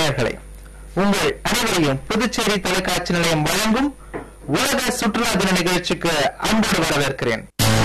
நேயர்களே உங்கள் அனைவரையும் புதுச்சேரி தொலைக்காட்சி நிலையம் வழங்கும் உலக சுற்றுலா தின நிகழ்ச்சிக்கு அன்போடு வரவேற்கிறேன்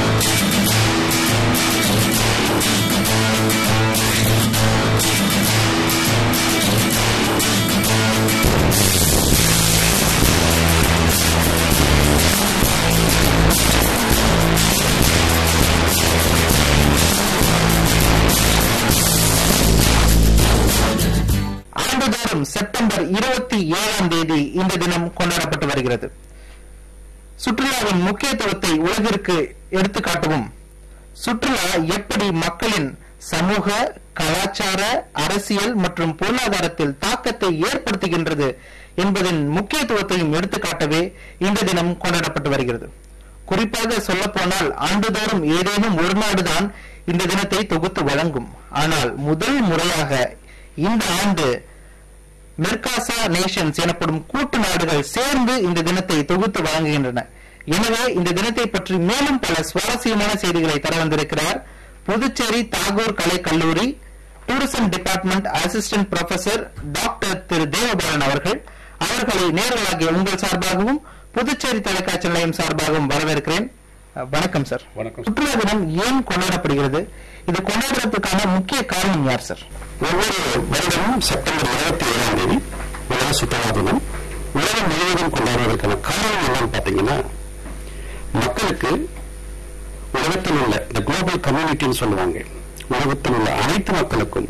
ஆண்டுதோறும் செப்டம்பர் இருபத்தி ஏழாம் தேதி இந்த தினம் கொண்டாடப்பட்டு வருகிறது சுற்றுலாவின் முக்கியத்துவத்தை உலகிற்கு எடுத்துக்காட்டவும் சுற்றுலா எப்படி மக்களின் சமூக கலாச்சார அரசியல் மற்றும் பொருளாதாரத்தில் தாக்கத்தை ஏற்படுத்துகின்றது என்பதன் முக்கியத்துவத்தையும் எடுத்துக்காட்டவே இந்த தினம் கொண்டாடப்பட்டு வருகிறது குறிப்பாக சொல்லப்போனால் ஆண்டுதோறும் ஏதேனும் ஒரு நாடுதான் இந்த தினத்தை தொகுத்து வழங்கும் ஆனால் முதல் முறையாக இந்த ஆண்டு மெர்காசா நேஷன்ஸ் எனப்படும் கூட்டு நாடுகள் சேர்ந்து இந்த தினத்தை தொகுத்து வழங்குகின்றன எனவே இந்த தினத்தை பற்றி மேலும் பல சுவாரஸ்யமான செய்திகளை தர வந்திருக்கிறார் புதுச்சேரி தாகூர் கலை கல்லூரி tourism department assistant professor doctor Thiru Devabalan அவர்கள் அவர்களை நேர்களாகிய உங்கள் சார்பாகவும் புதுச்சேரி தொலைக்காட்சி நிலையம் சார்பாகவும் வரவேற்கிறேன் அஹ், வணக்கம் சார் வணக்கம் சுற்றுலா தினம் ஏன் கொண்டாடப்படுகிறது இது கொண்டாடுறதுக்கான முக்கிய காரணம் யார் சார் ஒவ்வொரு வருடமும் செப்டம்பர் இருபத்தி ஏழாம் தேதி உலக சுற்றுலா தினம் உலகம் முழுவதும் கொண்டாடுவதற்கான காரணம் என்னன்னு பாத்தீங்கன்னா மக்களுக்கு உலகத்தில் உள்ள இந்த குளோபல் கம்யூனிட்டின்னு சொல்லுவாங்க உலகத்தில் உள்ள அனைத்து மக்களுக்கும்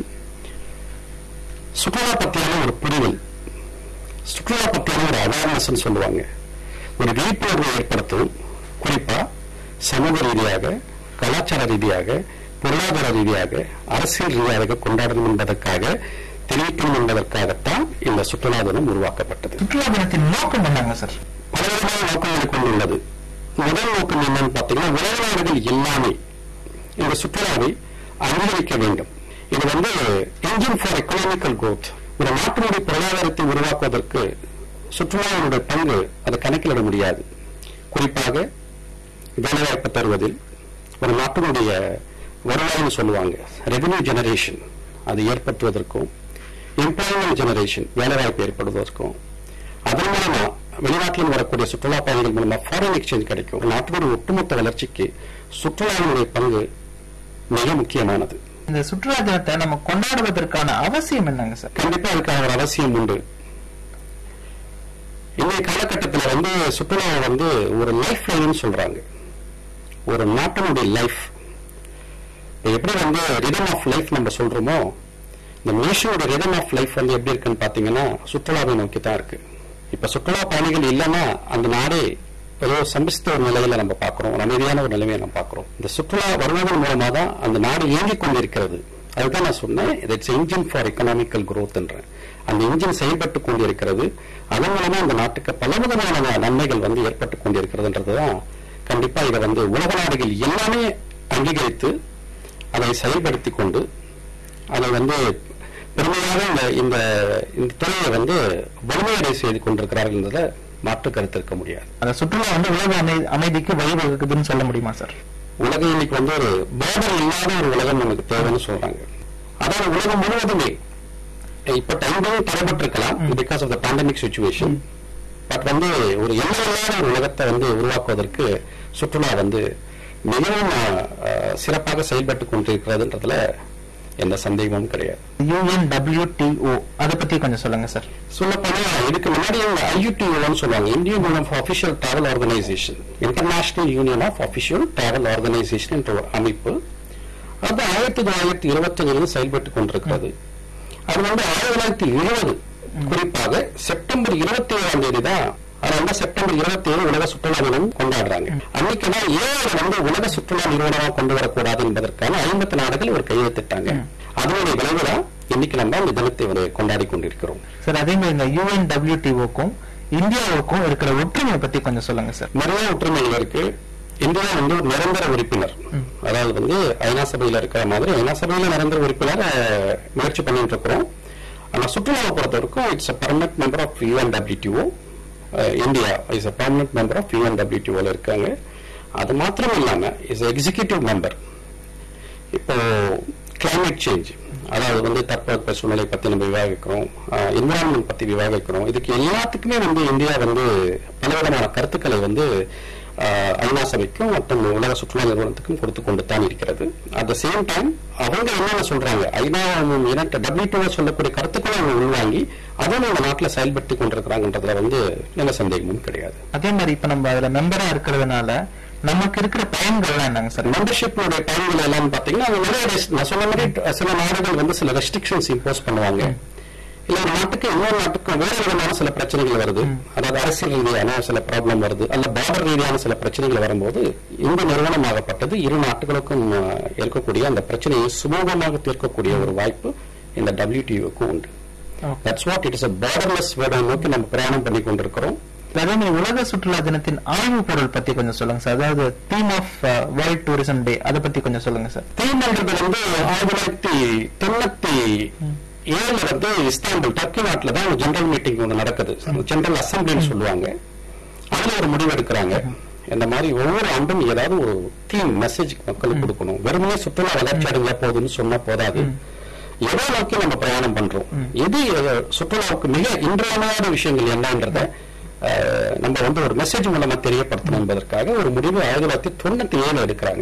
சுற்றுலா பத்தியான ஒரு புரிதல் சுற்றுலா பத்தியான ஒரு அவேர்னஸ் சொல்லுவாங்க ஒரு விழிப்புணர்வை ஏற்படுத்தவும் குறிப்பா சமூக ரீதியாக கலாச்சார ரீதியாக பொருளாதார ரீதியாக அரசியல் ரீதியாக கொண்டாடணும் என்பதற்காக தெரிவிக்கணும் என்பதற்காகத்தான் இந்த சுற்றுலா தினம் உருவாக்கப்பட்டது சுற்றுலா தினத்தின் நோக்கம் என்னங்க சார் பலவிதமான நோக்கங்களை கொண்டுள்ளது முதல் நோக்கம் என்னன்னு பார்த்தீங்கன்னா உலக நாடுகள் எல்லாமே இந்த சுற்றுலாவை அங்கீகரிக்க வேண்டும் இது வந்து இன்ஜின் ஃபார் எக்கனாமிக்கல் growth ஒரு நாட்டினுடைய பொருளாதாரத்தை உருவாக்குவதற்கு சுற்றுலாவினுடைய பங்கு அதை கணக்கிலிட முடியாது குறிப்பாக வேலைவாய்ப்பு தருவதில் ஒரு நாட்டினுடைய வருவாய்னு சொல்லுவாங்க ரெவென்யூ ஜெனரேஷன் அது ஏற்படுத்துவதற்கும் எம்ப்ளாய்மெண்ட் ஜெனரேஷன் வேலைவாய்ப்பு ஏற்படுவதற்கும் அதன் மூலமா வெளிநாட்டில் வரக்கூடிய சுற்றுலா பயணிகள் மூலமா ஃபாரின் எக்ஸ்சேஞ்ச் கிடைக்கும் ஒரு நாட்டினுடைய ஒட்டுமொத்த வளர்ச்சிக்கு சுற்றுலாவினுடைய பங்கு மிக முக்கியமானது இந்த சுற்றுலா தினத்தை நம்ம கொண்டாடுவதற்கான அவசியம் என்னங்க சார் கண்டிப்பா அதுக்கான ஒரு அவசியம் உண்டு இன்றைய காலகட்டத்தில் வந்து சுற்றுலாவை வந்து ஒரு லைஃப் லைன் சொல்றாங்க ஒரு நாட்டினுடைய லைஃப் எப்படி வந்து ரிதம் ஆஃப் லைஃப் நம்ம சொல்றோமோ இந்த நேஷனோட ரிதம் ஆஃப் லைஃப் வந்து எப்படி இருக்குன்னு பாத்தீங்கன்னா சுற்றுலாவை நோக்கி தான் இருக்கு இப்ப சுற்றுலா பயணிகள் இல்லைன்னா அந்த நாடே ஏதோ சம்பிஸ்த ஒரு நிலையில நம்ம பார்க்கிறோம் ஒரு அமைதியான ஒரு நிலைமையை நம்ம பார்க்கிறோம் இந்த சுற்றுலா வருவதன் மூலமா தான் அந்த நாடு இயங்கிக் கொண்டிருக்கிறது அதுதான் நான் சொன்னேன் இட்ஸ் இன்ஜின் ஃபார் எக்கனாமிக்கல் growthன்றேன் அந்த இன்ஜின் செயல்பட்டு கொண்டிருக்கிறது அதன் மூலமா அந்த நாட்டுக்கு பலவிதமான நன்மைகள் வந்து ஏற்பட்டு கொண்டிருக்கிறதுன்றதுதான் கண்டிப்பா இதை வந்து உலக நாடுகள் எல்லாமே அங்கீகரித்து அதை செயல்படுத்தி கொண்டு அதை வந்து பெருமையாக இந்த இந்த இந்த துறையை வந்து வலிமையடை செய்து கொண்டிருக்கிறார்கள் என்பதை மாற்று கருத்து இருக்க முடியாது அந்த சுற்றுலா வந்து உலக அமை- அமைதிக்கு வழிவகுக்குதுன்னு சொல்ல முடியுமா சார் உலகம் இன்னைக்கு வந்து ஒரு பார்டர் இல்லாத ஒரு உலகம் நமக்கு தேவைன்னு சொல்றாங்க அதாவது உலகம் முழுவதுமே இப்ப டைம்களும் தடைபட்டிருக்கலாம் because of the pandemic situation but வந்து ஒரு எல்லையில்லாத ஒரு உலகத்தை வந்து உருவாக்குவதற்கு சுற்றுலா வந்து மிகவும் அஹ், சிறப்பாக செயல்பட்டு கொண்டிருக்கிறதுன்றதுல எந்த சந்தேகமும் கிடையாது யுஎன்டபிள்யூடிஓ அதை பத்தி கொஞ்சம் சொல்லுங்க சார் சொல்லப்போனா இதுக்கு முன்னாடி ஐயூடிஓன்னு சொல்லுவாங்க Indian Union of Official Travel Organisation International Union of Official Travel Organisation என்ற ஒரு அமைப்பு அது ஆயிரத்தி தொள்ளாயிரத்தி இருபத்தஞ்சிலிருந்து செயல்பட்டு கொண்டிருக்கிறது அது வந்து ஆயிரத்தி தொள்ளாயிரத்தி எழுபது குறிப்பாக செப்டம்பர் இருபத்தி ஏழாம் தேதி தான் அது வந்து செப்டம்பர் இருபத்தி ஏழு உலக சுற்றுலா தினம் கொண்டாடுறாங்க அன்னைக்கு தான் ஏழு வந்து உலக சுற்றுலா நிறுவனமா கொண்டு வரக்கூடாது என்பதற்கான ஐம்பத்து நாடுகள் ஒரு கையெழுத்திட்டாங்க அதனுடைய விளைவுல இன்னைக்கு நம்ம இந்த தினத்தை வந்து கொண்டாடி கொண்டிருக்கிறோம் சார் அதே மாதிரி இந்த யுஎன்டபிள்யூடிஓக்கும் இந்தியாவுக்கும் இருக்கிற ஒற்றுமையை பத்தி கொஞ்சம் சொல்லுங்க சார் நிறைய ஒற்றுமைகள் இருக்கு இந்தியா வந்து ஒரு நிரந்தர உறுப்பினர் அதாவது வந்து ஐநா சபையில இருக்கிற மாதிரி ஐநா சபையில நிரந்தர உறுப்பினர் அஹ், முயற்சி பண்ணிட்டு இருக்கிறோம் ஆனா சுற்றுலாவை பொறுத்த வரைக்கும் it's a permanent member of UNWTO India is a permanent member of யூஎன்டபிள்யூடிஓல இருக்காங்க அது மாத்திரம் இல்லாம இஸ் எக்ஸிகியூட்டிவ் மெம்பர் இப்போ கிளைமேட் சேஞ்ச் அதாவது வந்து தட்பவெப்ப சூழ்நிலை பத்தி நம்ம விவாதிக்கிறோம் என்விரான்மெண்ட் பத்தி விவாதிக்கிறோம் இதுக்கு எல்லாத்துக்குமே வந்து இந்தியா வந்து பலவிதமான கருத்துக்களை வந்து ஆஹ், ஐநா சபைக்கும் மற்றும் உலக சுற்றுலா நிறுவனத்துக்கும் கொடுத்து கொண்டு தான் இருக்கிறது அட் த சேம் டைம் அவங்க என்னென்ன சொல்றாங்க ஐநா டபிள்யூ சொல்லக்கூடிய கருத்துக்களை அவங்க உள்வாங்கி அதை நம்ம நாட்டில் செயல்படுத்தி கொண்டிருக்கிறாங்கன்றதுல வந்து எந்த சந்தேகமும் கிடையாது அதே மாதிரி இப்ப நம்ம அதுல மெம்பரா இருக்கிறதுனால நமக்கு இருக்கிற பயன்கள்லாம் என்னங்க சார் மெம்பர்ஷிப்னுடைய பயன்கள் எல்லாம் பாத்தீங்கன்னா அது நிறைய res- நான் சொன்ன மாதிரி சில நாடுகள் வந்து சில ரெஸ்ட்ரிக்ஷன்ஸ் இம்போஸ் பண்ணுவாங்க இல்ல ஒரு நாட்டுக்கு இன்னொரு நாட்டுக்கும் வேற விதமான சில பிரச்சனைகள் வருது அதாவது அரசியல் ரீதியான சில ப்ராப்ளம் வருது அல்ல பார்டர் ரீதியான சில பிரச்சனைகள் வரும்போது இந்த நிறுவனமாகப்பட்டது இரு நாட்டுகளுக்கும் அஹ், இருக்கக்கூடிய அந்த பிரச்சனையை சுமூகமாக தீர்க்கக்கூடிய ஒரு வாய்ப்பு இந்த டபிள்யூடிஓக்கும் உண்டு that's what it is a borderless வேர்டை நோக்கி நம்ம பிரயாணம் பண்ணி கொண்டிருக்கிறோம் அதே மாதிரி உலக சுற்றுலா தினத்தின் ஆய்வு பொருள் பத்தி கொஞ்சம் சொல்லுங்க சார் அதாவது theme of World Tourism Day அதை பத்தி கொஞ்சம் சொல்லுங்க சார் தீமன்றது வந்து ஆயிரத்தி தொள்ளாயிரத்தி தொண்ணூத்தி ஏழுல வந்து இஸ்தான்புல் டர்க்கி நாட்டுல தான் ஜெனரல் மீட்டிங் ஒன்று நடக்குது ஜெனரல் அசம்பிளின்னு சொல்லுவாங்க அதுல ஒரு முடிவு எடுக்கிறாங்க இந்த மாதிரி ஒவ்வொரு ஆண்டும் ஏதாவது ஒரு தீம் மெசேஜ் மக்களுக்கு கொடுக்கணும் வெறுமனே சுற்றுலா வளர்ச்சி அடைஞ்சா போதுன்னு சொன்னா போதாது எதை நோக்கி நம்ம பிரயாணம் பண்றோம் எது அஹ், சுற்றுலாவுக்கு மிக இன்றியமையாத விஷயங்கள் என்னன்றத அஹ், நம்ம வந்து ஒரு மெசேஜ் மூலமா தெரியப்படுத்தணும் என்பதற்காக ஒரு முடிவு ஆயிரத்தி தொள்ளாயிரத்தி தொண்ணூத்தி ஏழு எடுக்கிறாங்க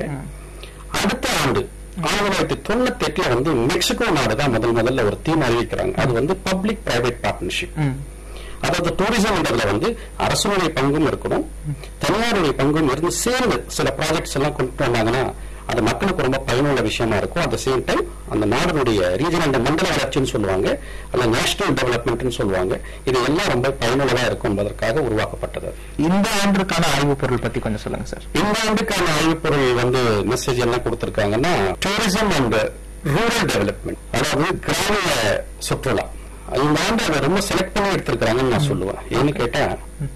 அடுத்த ஆண்டு ஆயிரத்தி தொள்ளாயிரத்தி தொண்ணூத்தி எட்டுல வந்து மெக்சிகோ நாடு தான் முதல் முதல்ல ஒரு தீம் அறிவிக்கிறாங்க அது வந்து பப்ளிக் பிரைவேட் பார்ட்னர்ஷிப் ம். அதாவது டூரிசம்ன்றதுல வந்து அரசுடைய பங்கும் இருக்கணும் தனியாருடைய பங்கும் இருந்து சேர்ந்து சில ப்ராஜெக்ட்ஸ் எல்லாம் கொண்டு வந்தாங்கன்னா அது மக்களுக்கு ரொம்ப பயனுள்ள விஷயமா இருக்கும் அட் சேம் டைம் அந்த நாடுடைய ரீஜன் அந்த மண்டல வளர்ச்சின்னு சொல்லுவாங்க அல்ல நேஷனல் டெவலப்மெண்ட்னு சொல்லுவாங்க இது எல்லாம் ரொம்ப பயனுள்ளதா இருக்கும் என்பதற்காக உருவாக்கப்பட்டது இந்த ஆண்டுக்கான ஆய்வு பொருள் பத்தி கொஞ்சம் சொல்லுங்க சார் இந்த ஆண்டுக்கான ஆய்வுப்பொருள் வந்து மெசேஜ் என்ன கொடுத்திருக்காங்கன்னா டூரிசம் அண்ட் ரூரல் டெவலப்மெண்ட் அதாவது கிராமிய சுற்றுலா இந்த ஆண்டு அதை ரொம்ப செலக்ட் பண்ணி எடுத்திருக்கிறாங்கன்னு நான் சொல்லுவேன் ஏன்னு கேட்டா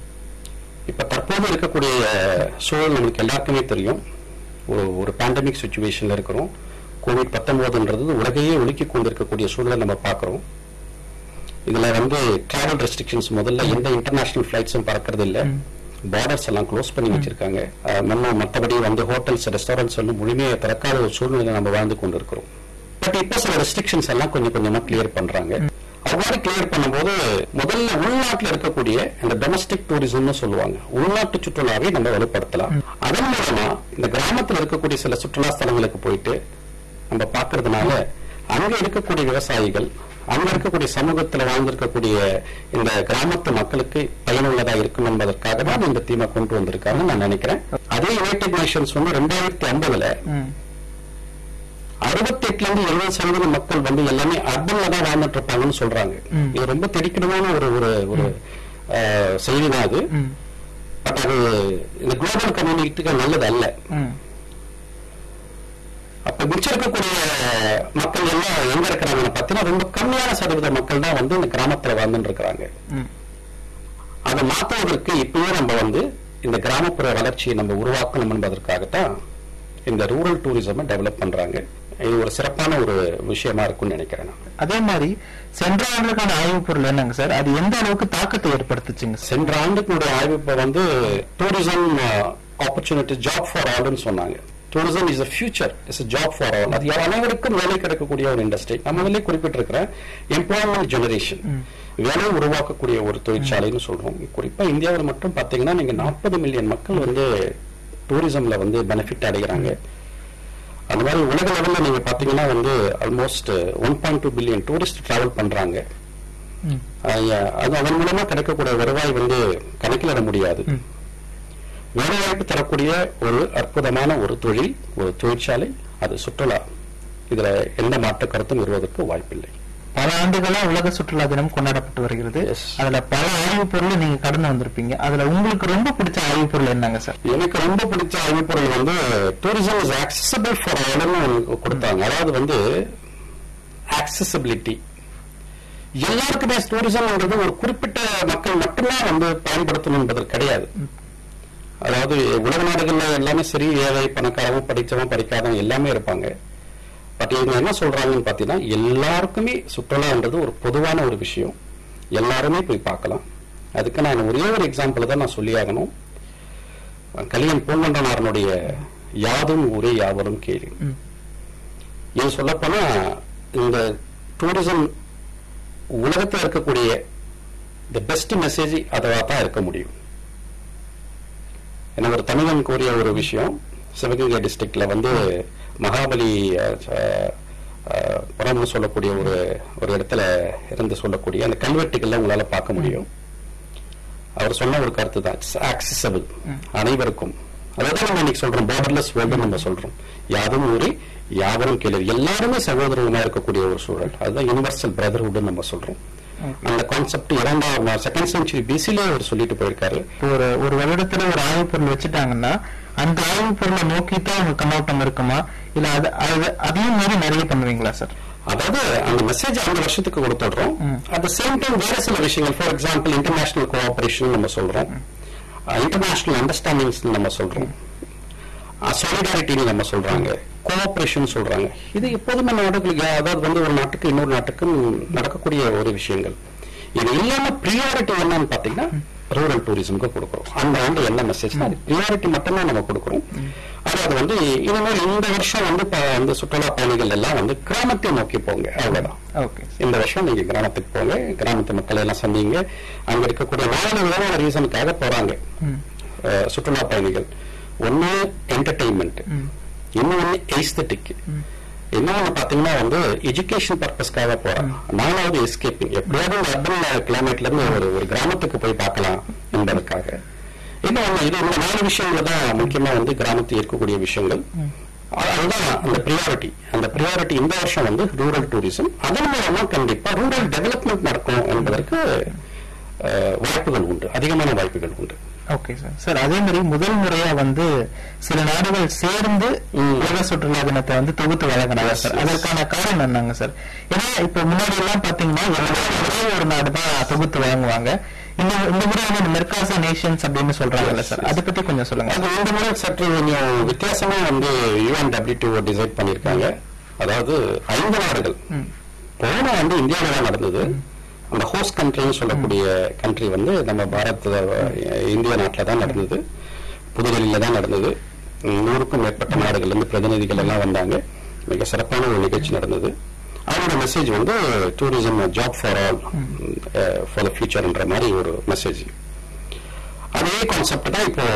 இப்ப தற்போது இருக்கக்கூடிய சூழல் நமக்கு எல்லாருக்குமே தெரியும் ஒரு ஒரு பேண்டமிக் சுச்சுவேஷன்ல இருக்கிறோம் கோவிட் பத்தொன்பதுன்றது உலகையே ஒழுக்கி கொண்டிருக்கக்கூடிய சூழலை நம்ம பார்க்கிறோம் இதுல வந்து டிராவல் ரெஸ்ட்ரிக்ஷன்ஸ் முதல்ல எந்த இன்டர்நேஷனல் ஃபிளைட்ஸும் பறக்கிறது இல்ல பார்டர்ஸ் எல்லாம் க்ளோஸ் பண்ணி வச்சிருக்காங்க அஹ், நம்ம மற்றபடி வந்து ஹோட்டல்ஸ் ரெஸ்டாரண்ட்ஸ் எல்லாம் முழுமையாக திறக்காத ஒரு சூழ்நிலை நம்ம வாழ்ந்து கொண்டிருக்கிறோம் பட் இப்ப சில ரெஸ்ட்ரிக்ஷன்ஸ் எல்லாம் கொஞ்சம் கொஞ்சமா கிளியர் பண்றாங்க அவ்வாறு கிளியர் பண்ணும்போது முதல்ல உள்நாட்டுல இருக்கக்கூடிய இந்த டொமஸ்டிக் டூரிசம்னு சொல்லுவாங்க உள்நாட்டு சுற்றுலாவை நம்ம வலுப்படுத்தலாம் அதன் மூலமா இந்த கிராமத்துல இருக்கக்கூடிய சில சுற்றுலா ஸ்தலங்களுக்கு போயிட்டு நம்ம பார்க்கறதுனால அங்க இருக்கக்கூடிய விவசாயிகள் அங்க இருக்கக்கூடிய சமூகத்துல வாழ்ந்திருக்கக்கூடிய இந்த கிராமத்து மக்களுக்கு பயனுள்ளதா இருக்கும் என்பதற்காக தான் இந்த தீமை கொண்டு வந்திருக்காங்கன்னு நான் நினைக்கிறேன் அதே யுனைடெட் நேஷன்ஸ் வந்து ரெண்டாயிரத்தி ஐம்பதுல ம். அறுபத்தி எட்டுல இருந்து எழுபது சதவீதம் மக்கள் வந்து எல்லாமே அர்பன்ல தான் வாழ்ந்துட்டு இருப்பாங்கன்னு சொல்றாங்க ம். இது ரொம்ப தெடிக்கணுமான ஒரு ஒரு ஒரு செய்தி தான் அது ம். பட் அது இந்த குளோபல் கம்யூனிட்டிக்கு நல்லது அல்ல ம். அப்ப மிச்சம் இருக்கக்கூடிய மக்கள் எல்லாம் எங்க இருக்கிறாங்கன்னு பார்த்தீங்கன்னா ரொம்ப கம்மியான சதவீத மக்கள் தான் வந்து இந்த கிராமத்துல வாழ்ந்துட்டு இருக்கிறாங்க ம். அதை மாற்றுவதற்கு இப்பயே நம்ம வந்து இந்த கிராமப்புற வளர்ச்சியை நம்ம உருவாக்கணும் என்பதற்காகத்தான் இந்த ரூரல் டூரிசமை டெவலப் பண்றாங்க இது ஒரு சிறப்பான ஒரு விஷயமா இருக்கும்னு நினைக்கிறேன் நான். அதே மாதிரி சென்ற ஆண்டுக்கான ஆய்வு பொருள் என்னங்க சார் அது எந்த அளவுக்கு தாக்கத்தை ஏற்படுத்துச்சுங்க சார் சென்ற ஆண்டுக்குடைய ஆய்வு இப்ப வந்து டூரிசம் ஆப்பர்ச்சுனிட்டி ஜாப் ஃபார் ஆல்னு சொன்னாங்க tourism is a future is job for all அது அனைவருக்கும் வேலை கிடைக்கக்கூடிய ஒரு இண்டஸ்ட்ரி நம்ம முதல்ல குறிப்பிட்டிருக்கிறேன் எம்ப்ளாய்மெண்ட் ஜெனரேஷன் வேலை உருவாக்கக்கூடிய ஒரு தொழிற்சாலைன்னு சொல்றோம் குறிப்பா இந்தியாவில் மட்டும் பாத்தீங்கன்னா நீங்க நாற்பது மில்லியன் மக்கள் வந்து டூரிசம்ல வந்து பெனிஃபிட் அடைகிறாங்க அந்த மாதிரி உலக லெவல்ல நீங்க பாத்தீங்கன்னா வந்து almost one point two billion tourist travel பண்றாங்க ம். ஆஹ் அது அதன் மூலமா கிடைக்கக்கூடிய வருவாய் வந்து கணக்கிலிட முடியாது ம். வேலைவாய்ப்பு தரக்கூடிய ஒரு அற்புதமான ஒரு தொழில் ஒரு தொழிற்சாலை அது சுற்றுலா இதுல எந்த மாற்று கருத்தும் வருவதற்கு வாய்ப்பில்லை பல ஆண்டுகளா உலக சுற்றுலா தினம் கொண்டாடப்பட்டு வருகிறது Yes. அதுல பல ஆய்வு பொருள் நீங்க கடந்து வந்திருப்பீங்க அதுல உங்களுக்கு ரொம்ப பிடிச்ச ஆய்வு பொருள் என்னங்க சார் எனக்கு ரொம்ப பிடிச்ச அறிவுப்பொருள் வந்து டூரிசம் இஸ் accessible ஃபார் ஆல்னு கொடுத்தாங்க அதாவது வந்து accessibility எல்லாருக்குமே டூரிசம்ன்றது ஒரு குறிப்பிட்ட மக்கள் மட்டும்தான் வந்து பயன்படுத்தணும் என்பது கிடையாது அதாவது உலக நாடுகள்ல எல்லாமே சரி ஏழை பணக்காரவன் படிச்சவன் படிக்காதவன் எல்லாமே இருப்பாங்க பட் இவங்க என்ன சொல்றாங்கன்னு பாத்தீங்கன்னா எல்லாருக்குமே சுற்றுலான்றது ஒரு பொதுவான ஒரு விஷயம் எல்லாருமே போய் பார்க்கலாம் அதுக்கு நான் ஒரே ஒரு எக்ஸாம்பிள் தான் நான் சொல்லியாகணும் கலியன் பூங்கண்டனாரனுடைய யாதும் ஊரே யாவரும் கேள்வி ம். இது சொல்லப்போனா இந்த டூரிசம் உலகத்தில் இருக்கக்கூடிய தி பெஸ்ட் மெசேஜ் அதுவாக தான் இருக்க முடியும் ஏன்னா ஒரு தமிழன் கூறிய ஒரு விஷயம் சிவகங்கை டிஸ்ட்ரிக்ட்ல வந்து மகாபலி அஹ், அஹ், அஹ், புறம்னு சொல்லக்கூடிய ஒரு ஒரு இடத்துல இருந்து சொல்லக்கூடிய அந்த கல்வெட்டுகள்ல உங்களால பார்க்க முடியும் அவர் சொன்ன ஒரு கருத்து தான் ஆக்சசபிள் அனைவருக்கும் அதாவது நம்ம இன்னைக்கு சொல்றோம் பார்டர்லெஸ் வேர்ல்டு நம்ம சொல்றோம் யாரும் ஊரே யாவரும் கேளு எல்லாருமே சகோதரர்களா இருக்கக்கூடிய ஒரு சூழல் அதுதான் யூனிவர்சல் பிரதர்ஹுட் நம்ம சொல்றோம் அந்த கான்செப்ட் இரண்டாம் செகண்ட் செஞ்சுரி பிசிலே அவர் சொல்லிட்டு போயிருக்காரு இப்போ ஒரு ஒரு வருடத்துல ஒரு ஆய்வுப் பொருள் வச்சுட்டாங்கன்னா அந்த ஆய்வுப் பொருளை நோக்கி தான் உங்க கண்ணோட்டம் இருக்குமா இல்ல அது அது- அதையும் மீறி நிறைய பண்ணுவீங்களா சார் அதாவது அந்த மெசேஜ் அந்த வருஷத்துக்கு கொடுத்துடுறோம் அட் த சேம் டைம் வேற சில விஷயங்கள் ஃபார் எக்ஸாம்பிள் இன்டர்நேஷனல் கோஆபரேஷன் நம்ம சொல்றோம் இன்டர்நேஷனல் அண்டர்ஸ்டாண்டிங்ஸ் நம்ம சொல்றோம் சாலிடாரிட்டின்னு நம்ம சொல்றாங்க கோஆபரேஷன் சொல்றாங்க இது எப்போதுமே நாடுகளுக்கு அதாவது வந்து ஒரு நாட்டுக்கு இன்னொரு நாட்டுக்கும் நடக்கக்கூடிய ஒரு விஷயங்கள் இது இல்லாம ப்ரியாரிட்டி என்னன்னு பாத்தீங்கன்னா ரூரல் டூரிசம்க்கு கொடுக்குறோம் அந்த ஆண்டு என்ன மெசேஜ் ப்ரியாரிட்டி மட்டுமே நம்ம கொடுக்குறோம் அதாவது வந்து இனிமேல் இந்த வருஷம் வந்து ப- அந்த சுற்றுலா பயணிகள் எல்லாம் வந்து கிராமத்தை நோக்கி போங்க அவ்வளவுதான் ஓகே இந்த வருஷம் நீங்க கிராமத்துக்கு போங்க கிராமத்து மக்களை எல்லாம் சந்திங்க அங்க இருக்கக்கூடிய நாலு விதமான ரீசனுக்காக போறாங்க அஹ், சுற்றுலா பயணிகள் ஒண்ணு என்டர்டெயின்மெண்ட் இன்னொன்னு எஸ்தட்டிக் இன்னொன்னு பாத்தீங்கன்னா வந்து எஜுகேஷன் பர்பஸ்க்காக போறாங்க நாலாவது எஸ்கேப்பிங் எப்படியாவது ஒரு அர்பன் கிளைமேட்ல இருந்து ஒரு ஒரு கிராமத்துக்கு போய் பார்க்கலாம் என்பதற்காக இன்னொன்னு இது இந்த நாலு விஷயங்கள் தான் முக்கியமா வந்து கிராமத்தில் இருக்கக்கூடிய விஷயங்கள் அது- அதுதான் அந்த ப்ரியாரிட்டி அந்த ப்ரியாரிட்டி இந்த வருஷம் வந்து ரூரல் டூரிசம் அதன் மூலமா கண்டிப்பா ரூரல் டெவலப்மெண்ட் நடக்கும் என்பதற்கு அஹ், வாய்ப்புகள் உண்டு அதிகமான வாய்ப்புகள் உண்டு ஓகே சார் சார் அதே மாதிரி முதல் முறையா வந்து சில நாடுகள் சேர்ந்து ம். உலக சுற்றுலா தினத்தை வந்து தொகுத்து வழங்கினாங்க Yes, சார் yes. அதற்கான காரணம் என்னங்க சார் ஏன்னா இப்ப முன்னாடி எல்லாம் பாத்தீங்கன்னா எல்லாரும் ஒரே ஒரு நாடு தான் தொகுத்து வழங்குவாங்க இந்த இந்த முறை வந்து இந்த மெர்காசா நேஷன்ஸ் அப்படின்னு சொல்றாங்கல்ல Yes, சார் yes. அதை பத்தி கொஞ்சம் சொல்லுங்க அது இந்த முறை சற்று கொஞ்சம் வித்தியாசமா வந்து யூஎன்டபிள்யூ டிசைட் பண்ணிருக்காங்க அதாவது ஐந்து நாடுகள் போன ஆண்டு இந்தியாவில தான் நடந்தது அந்த ஹோஸ்ட் கண்ட்ரின்னு சொல்லக்கூடிய கண்ட்ரி வந்து நம்ம பாரத் அஹ், இந்திய நாட்டில் தான் நடந்தது புதுடெல்லியில தான் நடந்தது நூறுக்கும் மேற்பட்ட நாடுகள்ல இருந்து பிரதிநிதிகள் எல்லாம் வந்தாங்க மிக சிறப்பான ஒரு நிகழ்ச்சி நடந்தது அவரோட மெசேஜ் வந்து tourism job for all for the ஃபியூச்சர்ன்ற மாதிரி ஒரு மெசேஜ் அதே கான்செப்ட் தான் இப்போ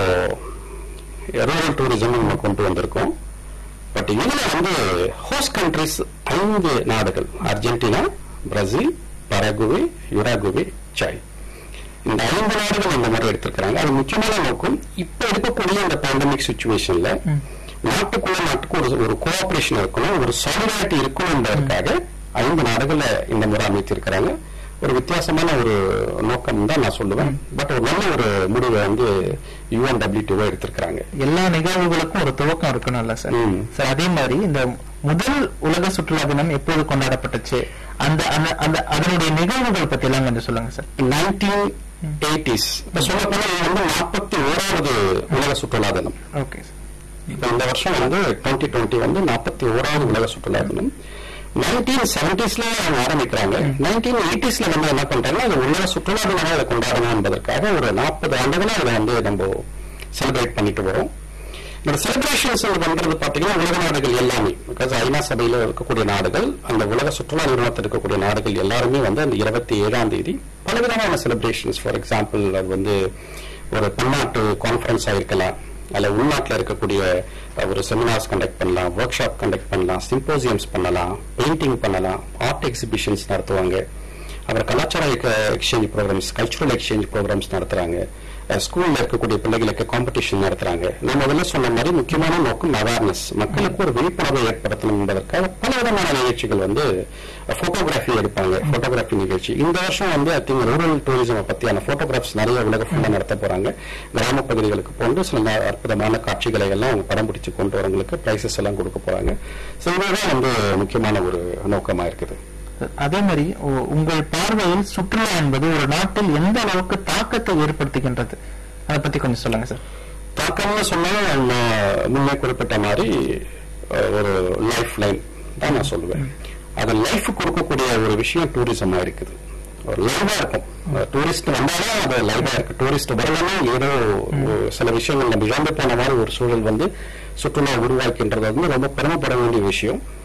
ரூரல் டூரிசம் நம்ம கொண்டு வந்திருக்கோம் பட் இதுல வந்து ஹோஸ்ட் கண்ட்ரிஸ் ஐந்து நாடுகள் அர்ஜென்டினா பிரேசில் பரகுவே யுராகுவே சாய் இந்த ஐந்து நாடுகள் இந்த மாதிரி எடுத்திருக்கிறாங்க அது முக்கியமான நோக்கம் இப்ப இருக்கக்கூடிய இந்த பேண்டமிக் சுச்சுவேஷன்ல நாட்டுக்குள்ள நாட்டுக்கு ஒரு ஒரு கோஆபரேஷன் இருக்கணும் ஒரு சாலிடாரிட்டி இருக்கணும் என்பதற்காக ஐந்து நாடுகளை இந்த முறை அமைத்திருக்கிறாங்க ஒரு வித்தியாசமான ஒரு நோக்கம் தான் நான் சொல்லுவேன் பட் ஒரு நல்ல ஒரு முடிவை வந்து யூஎன்டபிள்யூ எடுத்திருக்கிறாங்க எல்லா நிகழ்வுகளுக்கும் ஒரு துவக்கம் இருக்கணும்ல சார் ம். சார் அதே மாதிரி இந்த முதல் உலக சுற்றுலா தினம் எப்போது கொண்டாடப்பட்டுச்சு அந்த அந்த அந்த அதனுடைய நிகழ்வுகள் பத்தி எல்லாம் கொஞ்சம் சொல்லுங்க சார் நைன்டீன் எயிட்டிஸ் இப்ப சொல்ல போனா இது வந்து நாற்பத்தி ஓராவது உலக சுற்றுலா தினம் ஓகே சார் இப்ப இந்த வருஷம் வந்து டுவெண்ட்டி டுவெண்ட்டி வந்து நாற்பத்தி ஓராவது உலக சுற்றுலா தினம் நைன்டீன் செவன்டிஸ்ல அவங்க ஆரம்பிக்கிறாங்க நைன்டீன் எயிட்டிஸ்ல வந்து என்ன பண்றாங்கன்னா அது உலக சுற்றுலா தினமா இதை கொண்டாடணும் என்பதற்காக ஒரு நாற்பது ஆண்டுகளா இதை வந்து நம்ம செலிப்ரேட் பண்ணிட்டு வரோம் இந்த செலிப்ரேஷன்ஸ் பண்றது பாத்தீங்கன்னா உலக நாடுகள் எல்லாமே பிகாஸ் ஐநா சபையில இருக்கக்கூடிய நாடுகள் அந்த உலக சுற்றுலா நிறுவனத்தில் இருக்கக்கூடிய நாடுகள் எல்லாருமே வந்து அந்த இருபத்தி ஏழாம் தேதி பலவிதமான செலிப்ரேஷன்ஸ் ஃபார் எக்ஸாம்பிள் அது வந்து ஒரு பன்னாட்டு கான்ஃபரன்ஸா இருக்கலாம் அல்ல உள்நாட்டில் இருக்கக்கூடிய அஹ், ஒரு செமினார்ஸ் கண்டக்ட் பண்ணலாம் ஒர்க் ஷாப் கண்டக்ட் பண்ணலாம் சிம்போசியம்ஸ் பண்ணலாம் பெயிண்டிங் பண்ணலாம் ஆர்ட் எக்ஸிபிஷன்ஸ் நடத்துவாங்க அப்புறம் கலாச்சார exchange programmes cultural exchange programmes நடத்துறாங்க அஹ் ஸ்கூல்ல இருக்கக்கூடிய பிள்ளைகளுக்கு காம்படிஷன் நடத்துறாங்க நம்ம முதல்ல சொன்ன மாதிரி முக்கியமான நோக்கம் அவேர்னஸ் மக்களுக்கு ஒரு விழிப்புணர்வை ஏற்படுத்தணும் என்பதற்காக பல விதமான நிகழ்ச்சிகள் வந்து போட்டோகிராஃபி எடுப்பாங்க போட்டோகிராஃபி நிகழ்ச்சி இந்த வருஷம் வந்து ஐ திங்க் ரூரல் டூரிசம் பத்தியான போட்டோகிராஃப்ஸ் நிறைய உலக ஃபுல்லா நடத்த போறாங்க கிராம பகுதிகளுக்கு போன்று சில ந- அற்புதமான காட்சிகளை எல்லாம் அவங்க படம் பிடிச்சு கொண்டு வரவங்களுக்கு பிரைசஸ் எல்லாம் கொடுக்க போறாங்க ஸோ இதுதான் வந்து முக்கியமான ஒரு நோக்கமா இருக்குது அதே மாதிரி உ- உங்கள் பார்வையில் சுற்றுலா என்பது ஒரு நாட்டில் எந்த அளவுக்கு தாக்கத்தை ஏற்படுத்துகின்றது அதை பத்தி கொஞ்சம் சொல்லுங்க சார் தாக்கம்னு சொன்னா நான் முன்னே குறிப்பிட்ட மாதிரி அஹ், ஒரு லைஃப் லைன் தான் நான் சொல்லுவேன் அது லைஃப் கொடுக்கக்கூடிய ஒரு விஷயம் டூரிசமா இருக்குது ஒரு லைவா இருக்கும் டூரிஸ்ட் வந்தாலும் அது லைவா இருக்கு டூரிஸ்ட் வரலன்னா ஏதோ ஒரு சில விஷயங்கள் நம்ம இழந்து போன மாதிரி ஒரு சூழல் வந்து சுற்றுலா உருவாக்கின்றது வந்து ரொம்ப பெருமைப்பட வேண்டிய விஷயம்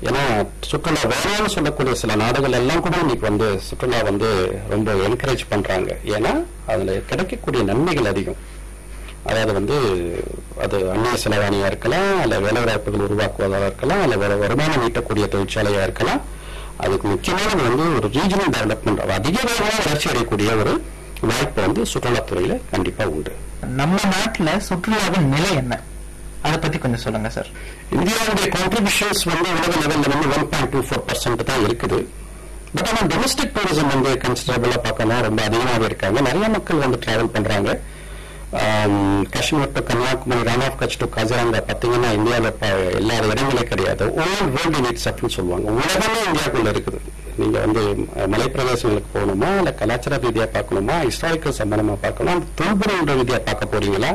ஏன்னா சுற்றுலா வேணாம்னு சொல்லக்கூடிய சில நாடுகள் எல்லாம் கூட இன்னைக்கு வந்து சுற்றுலா வந்து ரொம்ப என்கரேஜ் பண்றாங்க ஏன்னா அதுல கிடைக்கக்கூடிய நன்மைகள் அதிகம் அதாவது வந்து அது அந்நிய செலவாணியா இருக்கலாம் அல்ல வேலை வாய்ப்புகள் உருவாக்குவதாக இருக்கலாம் அல்ல வேற வருமானம் ஈட்டக்கூடிய தொழிற்சாலையா இருக்கலாம் அதுக்கு முக்கியமானது வந்து ஒரு ரீஜனல் டெவலப்மெண்ட் அதிக வேகமாக வளர்ச்சி அடையக்கூடிய ஒரு வாய்ப்பு வந்து சுற்றுலாத்துறையில கண்டிப்பா உண்டு நம்ம நாட்டுல சுற்றுலாவின் நிலை என்ன அதை பத்தி கொஞ்சம் சொல்லுங்க சார் இந்தியாவுடைய கான்ட்ரிபியூஷன்ஸ் வந்து உலக லெவல்ல வந்து one point two four percent தான் இருக்குது பட் ஆனால் டொமஸ்டிக் டூரிசம் வந்து கன்சிடரபிளா பார்க்கணும் ரொம்ப அதிகமாகவே இருக்காங்க நிறைய மக்கள் வந்து டிராவல் பண்றாங்க ஆம், Kashmir to Kanyakumari Rann of Kutch to Kaziranga பார்த்தீங்கன்னா இந்தியாவில் எல்லா இடங்களே கிடையாது ஓல் வேர்ல்டு நீட்ஸ் அப்படின்னு சொல்லுவாங்க உலகமே இந்தியாவுக்குள்ள இருக்குது நீங்க வந்து அஹ், மலைப்பிரதேசங்களுக்கு போகணுமா இல்ல கலாச்சார ரீதியா பார்க்கணுமா ஹிஸ்டாரிக்கல் சம்பந்தமா பார்க்கணும் தொல்பொருள் ரீதியா பார்க்க போறீங்களா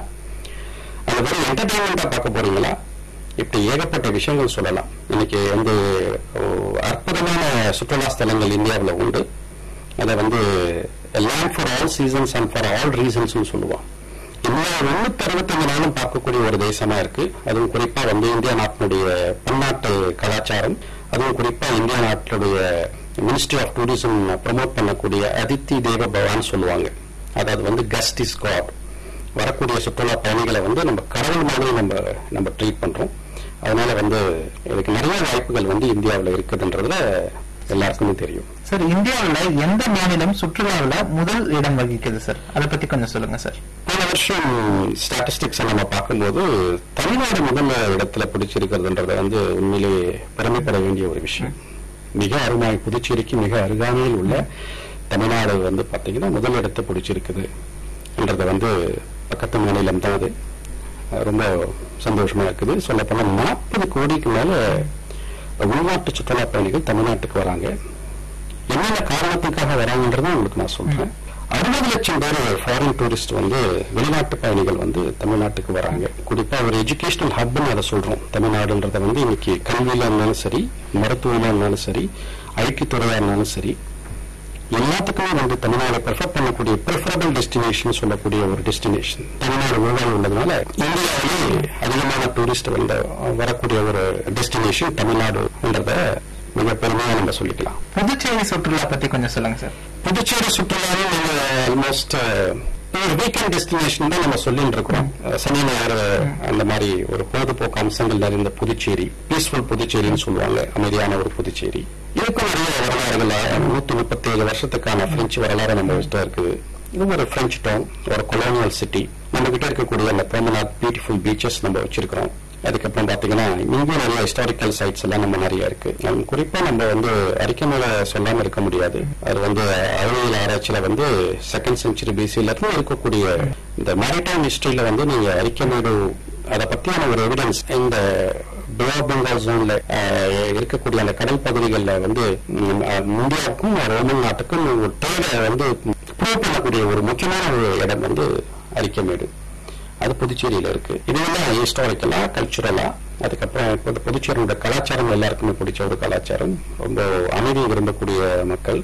அது வெறும் என்டர்டைன்மெண்டா பார்க்க போறீங்களா இப்படி ஏகப்பட்ட விஷயங்கள் சொல்லலாம் இன்னைக்கு வந்து ஓ, அற்புதமான சுற்றுலா ஸ்தலங்கள் இந்தியாவில் உண்டு அதை வந்து land for all seasons and for all reasons சொல்லுவோம் இந்தியா முன்னூத்தி அறுபத்தஞ்சு நாளும் பார்க்கக்கூடிய ஒரு தேசமா இருக்கு அதுவும் குறிப்பா வந்து இந்தியா நாட்டினுடைய பன்னாட்டு கலாச்சாரம் அதுவும் குறிப்பா இந்தியா நாட்டினுடைய மினிஸ்ட்ரி ஆஃப் டூரிசம் ப்ரமோட் பண்ணக்கூடிய அதித்தி தேவ பவான் சொல்லுவாங்க அதாவது வந்து கஸ்ட் இஸ் காட் வரக்கூடிய சுற்றுலா பயணிகளை வந்து நம்ம கடவுள் மாதிரி நம்ம நம்ம ட்ரீட் பண்றோம் அதனால வந்து இதுக்கு நிறைய வாய்ப்புகள் வந்து இந்தியாவில் இருக்குதுன்றதுல எல்லாருக்குமே தெரியும் சார் இந்தியாவுல எந்த மாநிலம் சுற்றுலாவுல முதல் இடம் வகிக்குது சார் அதை பத்தி கொஞ்சம் சொல்லுங்க சார் போன வருஷம் ஸ்டாட்டிஸ்டிக்ஸ் நம்ம பார்க்கும்போது தமிழ்நாடு முதல் இடத்துல பிடிச்சிருக்கிறதுன்றது வந்து உண்மையிலேயே பெருமைப்பட வேண்டிய ஒரு விஷயம் மிக அருமாய் புதுச்சேரிக்கு மிக அருகாமையில் உள்ள தமிழ்நாடு வந்து பாத்தீங்கன்னா முதல் இடத்தை பிடிச்சிருக்குது என்றது வந்து பக்கத்து மாநிலம் தான் அது அஹ் ரொம்ப சந்தோஷமா இருக்குது சொல்லப்போனா நாற்பது கோடிக்கு மேல உள்நாட்டு சுற்றுலா பயணிகள் தமிழ்நாட்டுக்கு வராங்க என்னென்ன காரணத்துக்காக வராங்கன்றதை உங்களுக்கு நான் சொல்றேன் அறுபது லட்சம் பேர் ஃபாரின் டூரிஸ்ட் வந்து வெளிநாட்டு பயணிகள் வந்து தமிழ்நாட்டுக்கு வராங்க குறிப்பா ஒரு எஜுகேஷனல் ஹப்னு அதை சொல்றோம் தமிழ்நாடுன்றத வந்து இன்னைக்கு கல்வியில இருந்தாலும் சரி மருத்துவமா இருந்தாலும் சரி ஐடி துறையா இருந்தாலும் சரி எல்லாத்துக்குமே வந்து தமிழ்நாடு ப்ரிஃபர் பண்ணக்கூடிய ப்ரிஃபரபிள் டெஸ்டினேஷன் சொல்லக்கூடிய ஒரு டெஸ்டினேஷன் தமிழ்நாடு உருவாகி உள்ளதுனால இந்தியாவிலே அதிகமான டூரிஸ்ட் வந்து வரக்கூடிய ஒரு டெஸ்டினேஷன் தமிழ்நாடுன்றத மிக பெருமையா நம்ம சொல்லிக்கலாம் புதுச்சேரி சுற்றுலா பத்தி கொஞ்சம் சொல்லுங்க சார் புதுச்சேரி சுற்றுலாவும் நம்ம ஆல்மோஸ்ட் ஒரு வீக்கெண்ட் டெஸ்டினேஷன் தான் நம்ம சொல்லிட்டு இருக்கிறோம் அஹ் சனி ஞாயிறு அந்த மாதிரி ஒரு பொழுதுபோக்கு அம்சங்கள் நிறைந்த புதுச்சேரி பீஸ்ஃபுல் புதுச்சேரின்னு சொல்லுவாங்க அமைதியான ஒரு புதுச்சேரி இதுக்கும் நிறைய வரலாறுகள் நூத்தி முப்பத்தி ஏழு வருஷத்துக்கான பிரெஞ்சு வரலாறு நம்ம வச்சுட்டா இருக்குது இது ஒரு பிரெஞ்சு டவுன் ஒரு கொலோனியல் சிட்டி நம்ம கிட்ட இருக்கக்கூடிய அந்த பெர்மனாட் பியூட்டிஃபுல் பீச்சஸ் நம்ம வச்சிருக்கிறோம் அதுக்கப்புறம் பாத்தீங்கன்னா இங்கே நிறைய ஹிஸ்டாரிக்கல் சைட்ஸ் எல்லாம் நம்ம நிறைய இருக்கு அதுவும் குறிப்பா நம்ம வந்து அறிக்கை மேல சொல்லாம இருக்க முடியாது அது வந்து அறிவியல் ஆராய்ச்சியில வந்து செகண்ட் செஞ்சுரி பிசில இருந்து இருக்கக்கூடிய இந்த மேரிடைம் ஹிஸ்டரியில வந்து நீங்க அறிக்கை மேடு அதை பத்தியான ஒரு எவிடன்ஸ் இந்த பே ஆஃப் பெங்கால் ஜோன்ல இருக்கக்கூடிய அந்த கடல் பகுதிகளில் வந்து ம், அஹ், இந்தியாவுக்கும் ரோமன் நாட்டுக்கும் ஒரு தேவை வந்து ப்ரூவ் பண்ணக்கூடிய ஒரு முக்கியமான ஒரு இடம் வந்து அரிக்கமேடு அது புதுச்சேரியில இருக்கு இதெல்லாம் ஹிஸ்டாரிக்கலா கல்ச்சுரலா அதுக்கப்புறம் இப்போ இந்த புதுச்சேரியோட கலாச்சாரம் எல்லாருக்குமே பிடிச்ச ஒரு கலாச்சாரம் ரொம்ப அமைதியை விரும்பக்கூடிய மக்கள்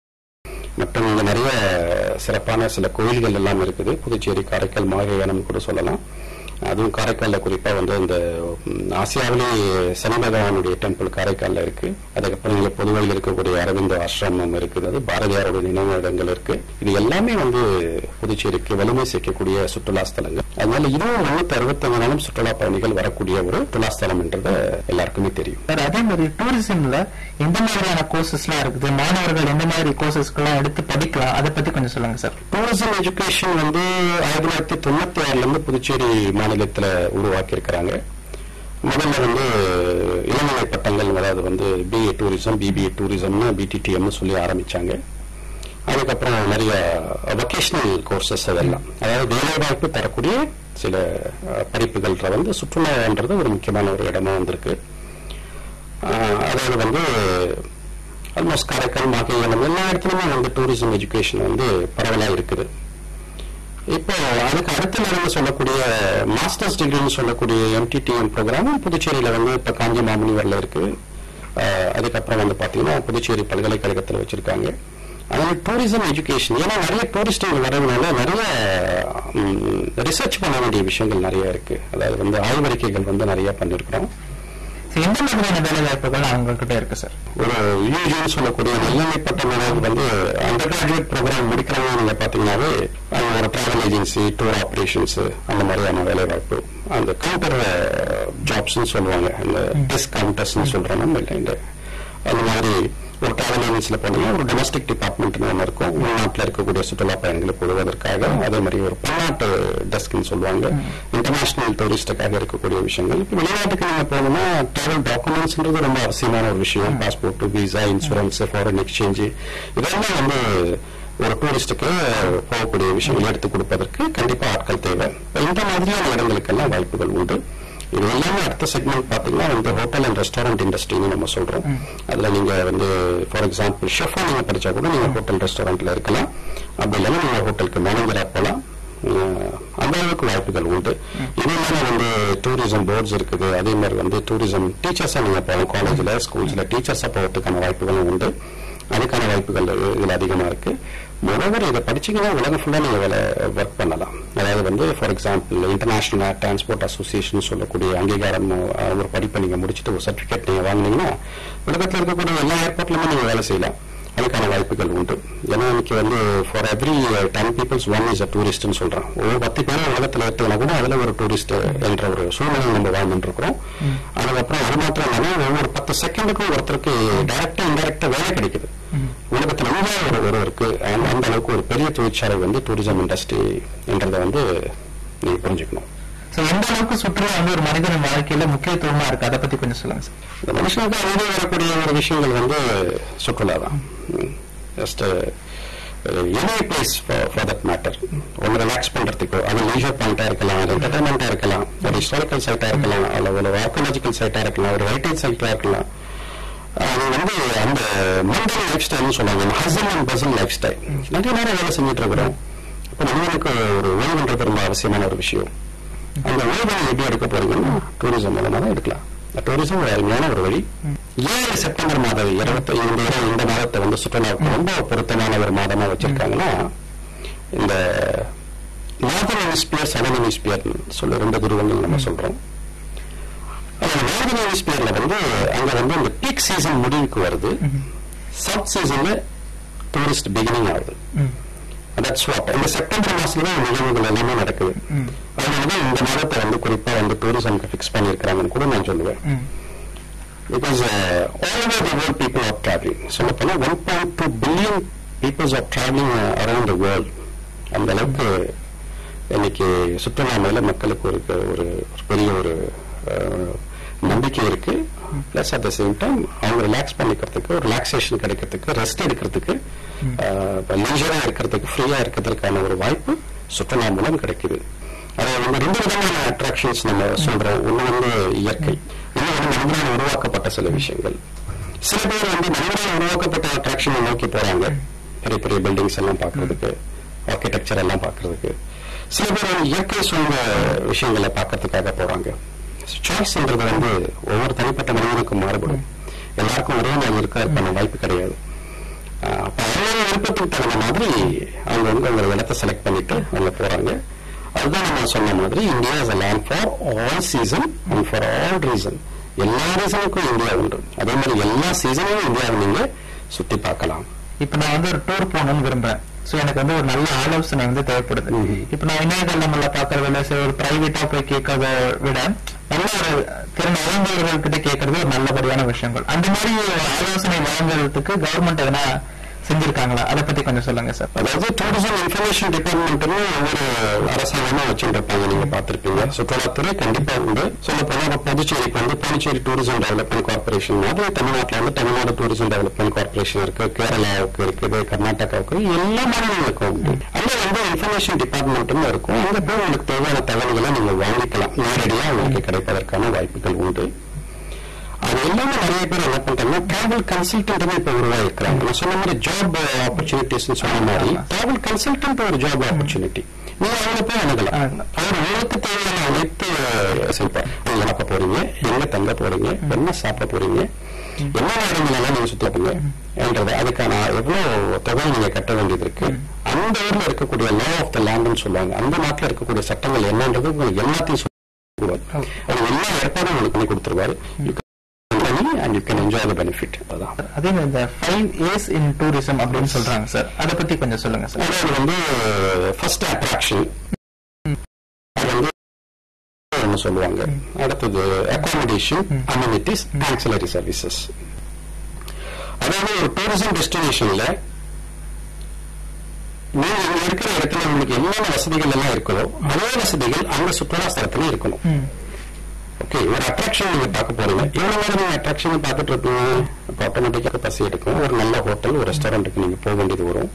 மற்றும் இங்க நிறைய சிறப்பான சில கோயில்கள் எல்லாம் இருக்குது புதுச்சேரி காரைக்கால் மாகையானம் கூட சொல்லலாம் அதுவும் காரைக்கால்ல குறிப்பா வந்து இந்த ம், ஆசியாவிலே சனி பகவானுடைய டெம்பிள் காரைக்கால்ல இருக்கு அதுக்கப்புறம் இங்க பொதுவெளியில் இருக்கக்கூடிய அரவிந்த ஆசிரமம் இருக்குது அது பாரதியாரோட நினைவிடங்கள் இருக்கு இது எல்லாமே வந்து புதுச்சேரிக்கு வலிமை சேர்க்கக்கூடிய சுற்றுலா ஸ்தலங்கள் அதனால இதுவும் முன்னூத்தி அறுபத்தஞ்சு நாளும் சுற்றுலா பயணிகள் வரக்கூடிய ஒரு சுற்றுலா ஸ்தலம் என்றது எல்லாருக்குமே தெரியும் சார் அதே மாதிரி டூரிசம்ல எந்த மாதிரியான கோர்சஸ் எல்லாம் இருக்குது மாணவர்கள் எந்த மாதிரி கோர்சஸ்க்கெல்லாம் எடுத்து படிக்கலாம் அதை பத்தி கொஞ்சம் சொல்லுங்க சார் டூரிசம் எஜுகேஷன் வந்து ஆயிரத்தி தொள்ளாயிரத்தி தொண்ணூத்தி ஆறுல இருந்து புதுச்சேரி மாநிலத்துல உருவாக்கி இருக்கிறாங்க முதல்ல வந்து இளநிலை பட்டங்கள் அதாவது வந்து பிஏ டூரிசம் பிபிஏ டூரிசம்னு பிடிடிஎம்னு சொல்லி ஆரம்பிச்சாங்க அதுக்கப்புறம் நிறைய வொகேஷனல் கோர்சஸ் அதெல்லாம் அதாவது வேலைவாய்ப்பு தரக்கூடிய சில அஹ், படிப்புகள்ல வந்து சுற்றுலான்றது ஒரு முக்கியமான ஒரு இடமா வந்திருக்கு அஹ், அதாவது வந்து ஆல்மோஸ்ட் காரைக்கால் மாக்கையாளம் எல்லா இடத்துலயுமே வந்து டூரிசம் எஜுகேஷன் வந்து பரவலா இருக்குது இப்போ அதுக்கு அடுத்த நிலைமை சொல்லக்கூடிய மாஸ்டர்ஸ் டிகிரின்னு சொல்லக்கூடிய எம்டிடிஎம் ப்ரோக்ராமும் புதுச்சேரியில வந்து இப்ப காஞ்சி மாமுனிவர்ல இருக்கு அஹ் அதுக்கப்புறம் வந்து பாத்தீங்கன்னா புதுச்சேரி பல்கலைக்கழகத்துல வச்சிருக்காங்க அதனால டூரிசம் எஜுகேஷன் ஏன்னா நிறைய டூரிஸ்டுகள் வரதுனால நிறைய ரிசர்ச் பண்ண வேண்டிய விஷயங்கள் நிறைய இருக்கு அதாவது வந்து ஆய்வறிக்கைகள் வந்து நிறைய பண்ணிருக்கிறோம் So, எந்த மாதிரியான வேலை வாய்ப்புகள் அவங்க கிட்ட இருக்கு சார் ஒரு யூஜின்னு சொல்லக்கூடிய நிலைமைப்பட்ட மாணவர்கள் வந்து அண்டர் கிராஜுவேட் ப்ரோக்ராம் முடிக்கிறவங்க நீங்க பாத்தீங்கன்னாவே அவங்க ஒரு டிராவல் ஏஜென்சி டூர் ஆபரேஷன்ஸ் அந்த மாதிரியான வேலை வாய்ப்பு அந்த கவுண்டர் ஜாப்ஸ்னு சொல்லுவாங்க அந்த டெஸ்க் கவுண்டர்ஸ்னு சொல்றோம் நம்ம இல்லை இந்த அந்த மாதிரி ஒரு டிராவல் ஏஜென்சியில் போனீங்கன்னா ஒரு டொமஸ்டிக் டிபார்ட்மெண்ட்னு ஒன்று இருக்கும் உள்நாட்டில் இருக்கக்கூடிய சுற்றுலா பயணிகளுக்கு உதவுவதற்காக அதே மாதிரி ஒரு பன்னாட்டு டெஸ்க்னு சொல்லுவாங்க இன்டர்நேஷனல் டூரிஸ்டுக்காக இருக்கக்கூடிய விஷயங்கள் இப்போ வெளிநாட்டுக்கு நீங்க போகணும்னா டிராவல் டாக்குமெண்ட்ஸ்ன்றது ரொம்ப அவசியமான ஒரு விஷயம் passport visa insurance foreign exchange இதெல்லாம் வந்து ஒரு டூரிஸ்டுக்கு போகக்கூடிய விஷயங்கள் எடுத்து கொடுப்பதற்கு கண்டிப்பா ஆட்கள் தேவை இந்த மாதிரியான இடங்களுக்கெல்லாம் வாய்ப்புகள் உண்டு இது எல்லாமே அடுத்த செக்மெண்ட் பாத்தீங்கன்னா வந்து ஹோட்டல் அண்ட் ரெஸ்டாரண்ட் இண்டஸ்ட்ரின்னு நம்ம சொல்றோம் அதுல நீங்க வந்து ஃபார் எக்ஸாம்பிள் ஷெஃபா நீங்க படிச்சா கூட நீங்க ஹோட்டல் ரெஸ்டாரண்ட்ல இருக்கலாம் அப்படி இல்லைன்னா நீங்க ஹோட்டலுக்கு மேனேஜரா போலாம் அஹ் அந்த அளவுக்கு வாய்ப்புகள் உண்டு இதே மாதிரி வந்து டூரிசம் போர்ட்ஸ் இருக்குது அதே மாதிரி வந்து டூரிசம் டீச்சர்ஸா நீங்க போகலாம் காலேஜ்ல ஸ்கூல்ஸ்ல டீச்சர்ஸா போகிறதுக்கான வாய்ப்புகளும் உண்டு அதுக்கான வாய்ப்புகள் இதுல அதிகமா இருக்கு மொரோவர் இதை படிச்சீங்கன்னா உலகம் ஃபுல்லா நீங்க வேலை ஒர்க் பண்ணலாம் அதாவது வந்து for example International Air Transport Association சொல்லக்கூடிய அங்கீகாரம் அஹ், ஒரு படிப்பை நீங்க முடிச்சுட்டு ஒரு சர்டிபிகேட் நீங்க வாங்குனீங்கன்னா உலகத்தில் இருக்கக்கூடிய எல்லா ஏர்போர்ட்லயுமே நீங்க வேலை செய்யலாம் அதுக்கான வாய்ப்புகள் உண்டு ஏன்னா இன்னைக்கு வந்து for every ten peoples one is a டூரிஸ்ட்னு சொல்றோம் ஒரு பத்து பேர் உலகத்துல எடுத்தோம்னா கூட அதுல ஒரு டூரிஸ்ட் என்ற ஒரு சூழ்நிலை நம்ம வாழ்ந்துட்டு இருக்கிறோம் அதுக்கப்புறம் அது மாத்திரம் இல்லாம ஒவ்வொரு பத்து செகண்டுக்கும் ஒருத்தருக்கு டைரக்டா இன்டைரக்டா வேலை கிடைக்குது உலகத்துல ரொம்ப ஒரு ஒருவருக்கு அந்த அந்த அளவுக்கு ஒரு பெரிய தொழிற்சாலை வந்து டூரிசம் இண்டஸ்ட்ரி என்றதை வந்து நீங்க புரிஞ்சுக்கணும் சோ எந்த அளவுக்கு சுற்றுலா வந்து ஒரு மனிதன் வாழ்க்கையில முக்கியத்துவமா இருக்கு அதை பத்தி கொஞ்சம் சொல்லுங்க சார் இந்த மனுஷனுக்கு அங்கே வரக்கூடிய ஒரு விஷயங்கள் வந்து சுற்றுலா தான் just any place for that matter ஒன்று ரிலாக்ஸ் பண்றதுக்கோ அது லீஜர் பாயிண்டா இருக்கலாம் அது என்டர்டைன்மெண்டா இருக்கலாம் ஒரு ஹிஸ்டாரிக்கல் சைட்டா இருக்கலாம் அல்ல ஒரு ஆர்காலஜிக்கல் சைட்டா இருக்கலாம் ஒரு ஹெரிட்டேஜ் சைட்டா இருக்கலாம் அது வந்து அந்த மண்டல் லைஃப் ஸ்டைல்னு சொல்லுவாங்க hustle and bustle lifestyle நிறைய நேரம் வேலை செஞ்சுட்டு இருக்கிறோம் இப்போ நம்மளுக்கு ஒரு ஓய்வுன்றது ரொம்ப அவசியமான ஒரு விஷயம் அந்த ஓய்வை எப்படி எடுக்க போறீங்கன்னா டூரிசம் மூலமா தான் எடுக்கலாம் டூரிசம் ஒரு அருமையான ஒரு வழி ஏழு செப்டம்பர் மாதம் இருபத்தி இந்த இந்த மாதத்தை வந்து சுற்றுலாவுக்கு ரொம்ப பொருத்தமான ஒரு மாதமா வச்சிருக்காங்கன்னா இந்த நார்தன் ஹெமிஸ்பியர் சதன் ஹெமிஸ்பியர் சொல்லி ரெண்டு துருவங்கள் நம்ம சொல்றோம் நார்தன் ஹெமிஸ்பியர்ல வந்து அங்க வந்து அந்த பீக் சீசன் முடிவுக்கு வருது சவுத் சீசன்ல டூரிஸ்ட் பிகினிங் ஆகுது தட்ஸ் வாட் இந்த செப்டம்பர் மாசத்துல தான் நிகழ்வுகள் எல்லாமே நடக்குது அதனாலதான் இந்த மாதத்தை வந்து குறிப்பா வந்து டூரிசம்க்கு ஃபிக்ஸ் பண்ணியிருக்கிறாங்கன்னு கூட நான் சொல்லுவேன் because all over the world people are travelling சொல்ல போனா one point two billion peoples are travelling around the world அந்த அளவுக்கு இன்னைக்கு சுற்றுலா மேல மக்களுக்கு ஒரு ஒரு ஒரு பெரிய ஒரு அஹ், நம்பிக்கை இருக்கு plus at the same time அவங்க ரிலாக்ஸ் பண்ணிக்கிறதுக்கு ஒரு ரிலாக்ஸேஷன் கிடைக்கிறதுக்கு ரெஸ்ட் எடுக்கிறதுக்கு லீஜரா இருக்கிறதுக்கு ஃப்ரீயா இருக்கிறதுக்கான ஒரு வாய்ப்பு சுற்றுலா மூலம் கிடைக்குது அது வந்து ரெண்டு விதமான அட்ராக்ஷன்ஸ் நம்ம சொல்றோம் ஒண்ணு வந்து இயற்கை இன்னும் வந்து மனிதனால் உருவாக்கப்பட்ட சில விஷயங்கள் சில பேர் வந்து மனிதனால் உருவாக்கப்பட்ட அட்ராக்ஷனை நோக்கி போறாங்க பெரிய பெரிய பில்டிங்ஸ் எல்லாம் பார்க்கிறதுக்கு ஆர்கிடெக்சர் எல்லாம் பார்க்கிறதுக்கு சில பேர் வந்து இயற்கை சூழ்ந்த விஷயங்களை பார்க்கறதுக்காக போறாங்க சாய்ஸ்ன்றது வந்து ஒவ்வொரு தனிப்பட்ட மனிதனுக்கும் மாறுபடும் எல்லாருக்கும் ஒரே மாதிரி இருக்க வாய்ப்பு கிடையாது ஆஹ் அப்ப அவங்களோட விருப்பத்துக்கு தகுந்த மாதிரி அவங்க வந்து அவங்க இடத்தை செலக்ட் பண்ணிட்டு அவங்க போறாங்க அதுதான் நம்ம சொன்ன மாதிரி India is a land for all season and for all reason எல்லா ரீசனுக்கும் இந்தியா உண்டு அதே மாதிரி எல்லா சீசனையும் இந்தியாவை நீங்க சுத்தி பார்க்கலாம் இப்ப நான் வந்து ஒரு டூர் போகணும்னு விரும்புறேன் சோ எனக்கு வந்து ஒரு நல்ல ஆலோசனை வந்து தேவைப்படுது ம்ஹும். இப்ப நான் இணையதளம்ல பாக்குறத விட சரி ஒரு பிரைவேட்டா போய் கேட்கறத விட நல்ல ஒரு திறன் இளைஞர்கள் கிட்ட கேட்கறது ஒரு நல்லபடியான விஷயங்கள் அந்த மாதிரி ஒரு ஆலோசனை வழங்குறதுக்கு கவர்மெண்ட் எதனா செஞ்சிருக்காங்களா அதை பத்தி கொஞ்சம் சொல்லுங்க சார் அதாவது டூரிசம் இன்ஃபர்மேஷன் டிபார்ட்மெண்ட்னு ஒவ்வொரு அரசாங்கமா வச்சுருப்பாங்க நீங்க பார்த்திருப்பீங்க சுற்றுலாத்துறை கண்டிப்பா உண்டு சொல்ல போனா நம்ம புதுச்சேரிக்கு வந்து புதுச்சேரி டூரிசம் டெவலப்மெண்ட் கார்பரேஷன் மாதிரி தமிழ்நாட்டுல வந்து தமிழ்நாடு டூரிசம் டெவலப்மெண்ட் கார்பரேஷன் இருக்கு கேரளாவுக்கு இருக்குது கர்நாடகாவுக்கு எல்லா மாநிலங்களுக்கும் உண்டு அங்க வந்து இன்ஃபர்மேஷன் டிபார்ட்மெண்ட்னு இருக்கும் அங்க போய் உங்களுக்கு தேவையான தகவல்களை நீங்க வாங்கிக்கலாம் நேரடியா உங்களுக்கு கிடைப்பதற்கான வாய்ப்புகள் உண்டு அது எல்லாமே நிறைய பேர் என்ன பண்றாங்கன்னா டிராவல் கன்சல்டன்ட் இப்ப உருவாயிருக்கிறாங்க நான் சொன்ன மாதிரி ஜாப் ஆப்பர்ச்சுனிட்டிஸ் சொன்ன மாதிரி டிராவல் கன்சல்டன்ட் ஒரு ஜாப் ஆப்பர்ச்சுனிட்டி நீங்க அவங்கள போய் அணுகலாம் அணுகலாம். அவர் உங்களுக்கு தேவையான அனைத்து செய்வார் நீங்க நடக்க போறீங்க எங்க தங்க போறீங்க என்ன சாப்பிட போறீங்க என்ன இடங்கள் எல்லாம் நீங்க சுத்த போறீங்க என்றது அதுக்கான எவ்வளவு தொகை நீங்க கட்ட வேண்டியது இருக்கு அந்த ஊர்ல இருக்கக்கூடிய லா ஆஃப் த லேண்ட்னு சொல்லுவாங்க அந்த நாட்டுல இருக்கக்கூடிய சட்டங்கள் என்னன்றது உங்களுக்கு எல்லாத்தையும் சொல்லுவார் அவர் எல்லா ஏற்பாடும் உங்களுக்கு பண்ணி கொடுத்துருவாரு You money and you can enjoy the benefit அதான் அதே மாதிரி இந்த ஃபைவ் இயர்ஸ் இன் டூரிசம் அப்படின்னு சொல்றாங்க சார் அதை பத்தி கொஞ்சம் சொல்லுங்க சார் அதாவது வந்து ஃபர்ஸ்ட் அட்ராக்ஷன் அது வந்து ஒண்ணு சொல்லுவாங்க அடுத்தது அகாமடேஷன் அம்யூனிட்டிஸ் ஆக்சிலரி சர்வீசஸ் அதாவது ஒரு டூரிசம் டெஸ்டினேஷன்ல நீங்க இங்க இருக்கிற இடத்துல உங்களுக்கு என்னென்ன வசதிகள் எல்லாம் இருக்கோ அதே வசதிகள் அங்க சுற்றுலா ஸ்தலத்துல இருக்கணும் ம். ஓகே ஒரு அட்ராக்ஷன் நீங்க பார்க்க போறீங்க எவ்வளவு நேரம் நீங்க அட்ராக்ஷன் பார்த்துட்டு இருப்பீங்க இப்போ ஆட்டோமேட்டிக்காக பசி எடுக்கும் ஒரு நல்ல ஹோட்டல் ஒரு ரெஸ்டாரண்ட்டுக்கு நீங்க போக வேண்டியது வரும்